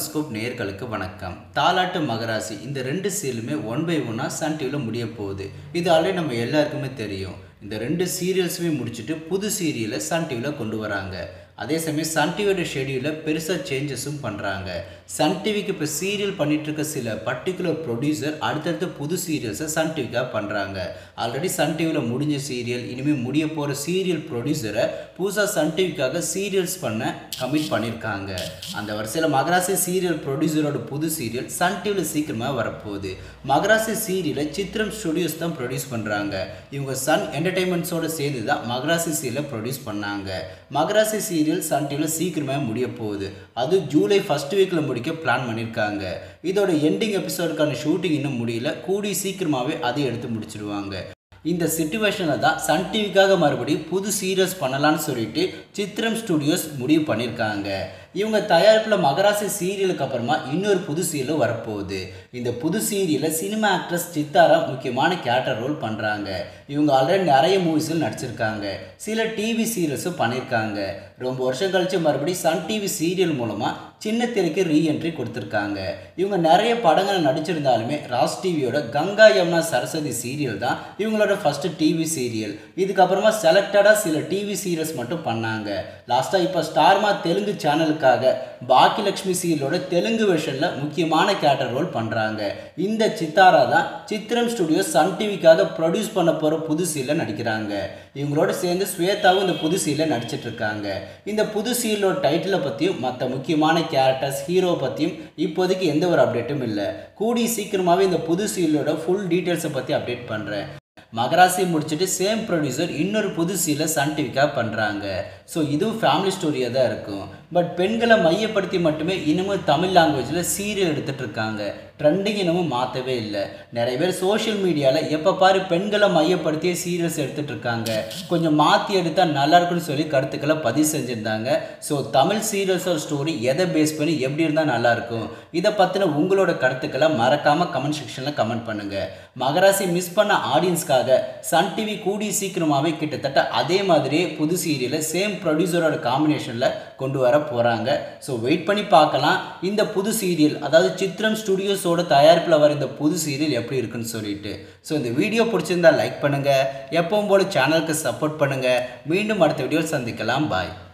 cinemascope நேயர்களுக்கு வணக்கம் தாலாட்டு மகராசி இந்த ரெண்டு சீரியலுமே ஒன் பை ஒன்னாக சன் டிவியில் முடிய போகுது இது ஆல்ரெடி நம்ம எல்லாருக்குமே தெரியும் இந்த ரெண்டு சீரியல்ஸுமே முடிச்சுட்டு புது சீரியலை சன் டிவியில் கொண்டு வராங்க அதே சமயம் சன் டிவியோட ஷெடியூலில் பெருசாக சேஞ்சஸும் பண்ணுறாங்க சன் டிவிக்கு இப்போ சீரியல் பண்ணிட்டு இருக்க சில பர்டிகுலர் ப்ரொடியூசர் அடுத்தடுத்து புது சீரியல்ஸை சன் டிவிக்காக பண்ணுறாங்க ஆல்ரெடி சன் டிவியில் முடிஞ்ச சீரியல் இனிமேல் முடிய போகிற சீரியல் ப்ரொடியூசரை புதுசாக சன் டிவிக்காக சீரியல்ஸ் பண்ண கமிட் பண்ணியிருக்காங்க அந்த வரிசையில் மகராசி சீரியல் ப்ரொடியூசரோட புது சீரியல் சன் டிவியில் சீக்கிரமாக வரப்போகுது மகராசி சீரியலை சித்ரம் ஸ்டுடியோஸ் தான் ப்ரொடியூஸ் பண்ணுறாங்க இவங்க சன் என்டர்டைன்மெண்ட்ஸோட சேர்ந்து தான் மகராசி சீரியலை ப்ரொடியூஸ் பண்ணாங்க மகராசி சீரியல் சன் டிவியில் சீக்கிரமாக முடிய போகுது அது ஜூலை ஃபர்ஸ்ட் வீக்கில் முடிக்க பிளான் பண்ணியிருக்காங்க இதோட எண்டிங் எபிசோடுக்கான ஷூட்டிங் இன்னும் முடியல கூடி சீக்கிரமாகவே அதை எடுத்து முடிச்சிடுவாங்க இந்த சுச்சுவேஷனில் தான் சன் டிவிக்காக மறுபடியும் புது சீரியல்ஸ் பண்ணலான்னு சொல்லிட்டு சித்ரம் ஸ்டுடியோஸ் முடிவு பண்ணியிருக்காங்க இவங்க தயாரிப்பில் மகராசி சீரியலுக்கு அப்புறமா இன்னொரு புது சீரியலும் வரப்போகுது இந்த புது சீரியலில் சினிமா ஆக்ட்ரஸ் சித்தாரா முக்கியமான கேரக்டர் ரோல் பண்ணுறாங்க இவங்க ஆல்ரெடி நிறைய மூவிஸில் நடிச்சிருக்காங்க சில டிவி சீரியல்ஸும் பண்ணியிருக்காங்க ரொம்ப வருஷம் கழிச்சு மறுபடியும் சன் டிவி சீரியல் மூலமாக சின்ன திரைக்கு ரீஎன்ட்ரி கொடுத்துருக்காங்க இவங்க நிறைய படங்கள் நடிச்சிருந்தாலுமே ராஸ் டிவியோட கங்கா யமுனா சரஸ்வதி சீரியல் தான் இவங்களோட ஃபஸ்ட்டு டிவி சீரியல் இதுக்கப்புறமா செலக்டடாக சில டிவி சீரியல்ஸ் மட்டும் பண்ணாங்க லாஸ்ட்டாக இப்போ ஸ்டார்மா தெலுங்கு சேனலுக்காக பாக்கியலட்சுமி சீரியலோட தெலுங்கு வெர்ஷனில் முக்கியமான கேரக்டர் ரோல் பண்ணுறாங்க இந்த சித்தாரா தான் சித்ரம் ஸ்டுடியோ சன் டிவிக்காக ப்ரொடியூஸ் பண்ண போகிற புது சீரியலில் நடிக்கிறாங்க இவங்களோட சேர்ந்து ஸ்வேதாவும் இந்த புது சீரியலில் நடிச்சிட்டு இருக்காங்க இந்த புது சீரியலோட டைட்டிலை பற்றியும் மற்ற முக்கியமான கேரக்டர்ஸ் ஹீரோ பற்றியும் இப்போதைக்கு எந்த ஒரு அப்டேட்டும் இல்லை கூடி சீக்கிரமாகவே இந்த புது சீரியலோட ஃபுல் டீட்டெயில்ஸை பற்றி அப்டேட் பண்ணுறேன் மகராசி முடிச்சுட்டு சேம் ப்ரொடியூசர் இன்னொரு புது சீரியலை சன் டிவிக்காக பண்ணுறாங்க ஸோ இதுவும் ஃபேமிலி ஸ்டோரியாக தான் இருக்கும் பட் பெண்களை மையப்படுத்தி மட்டுமே இன்னமும் தமிழ் லாங்குவேஜில் சீரியல் எடுத்துகிட்டு இருக்காங்க ட்ரெண்டிங் இன்னமும் மாற்றவே இல்லை நிறைய பேர் சோஷியல் மீடியாவில் எப்போ பாரு பெண்களை மையப்படுத்தியே சீரியல்ஸ் எடுத்துகிட்டு இருக்காங்க கொஞ்சம் மாற்றி எடுத்தால் நல்லா இருக்குன்னு சொல்லி கருத்துக்களை பதிவு செஞ்சுருந்தாங்க ஸோ தமிழ் சீரியல்ஸோட ஸ்டோரி எதை பேஸ் பண்ணி எப்படி இருந்தால் நல்லாயிருக்கும் இதை பற்றின உங்களோட கருத்துக்களை மறக்காமல் கமெண்ட் செக்ஷனில் கமெண்ட் பண்ணுங்கள் மகராசி மிஸ் பண்ண ஆடியன்ஸ்க்காக சன் டிவி கூடி சீக்கிரமாகவே கிட்டத்தட்ட அதே மாதிரியே புது சீரியலை சேம் ப்ரொடியூசரோட காம்பினேஷனில் கொண்டு வர போகிறாங்க ஸோ வெயிட் பண்ணி பார்க்கலாம் இந்த புது சீரியல் அதாவது சித்ரம் ஸ்டுடியோஸோட தயாரிப்பில் வர இந்த புது சீரியல் எப்படி இருக்குன்னு சொல்லிட்டு ஸோ இந்த வீடியோ பிடிச்சிருந்தா லைக் பண்ணுங்கள் எப்பவும் போல சேனலுக்கு சப்போர்ட் பண்ணுங்கள் மீண்டும் அடுத்த வீடியோ சந்திக்கலாம் பாய்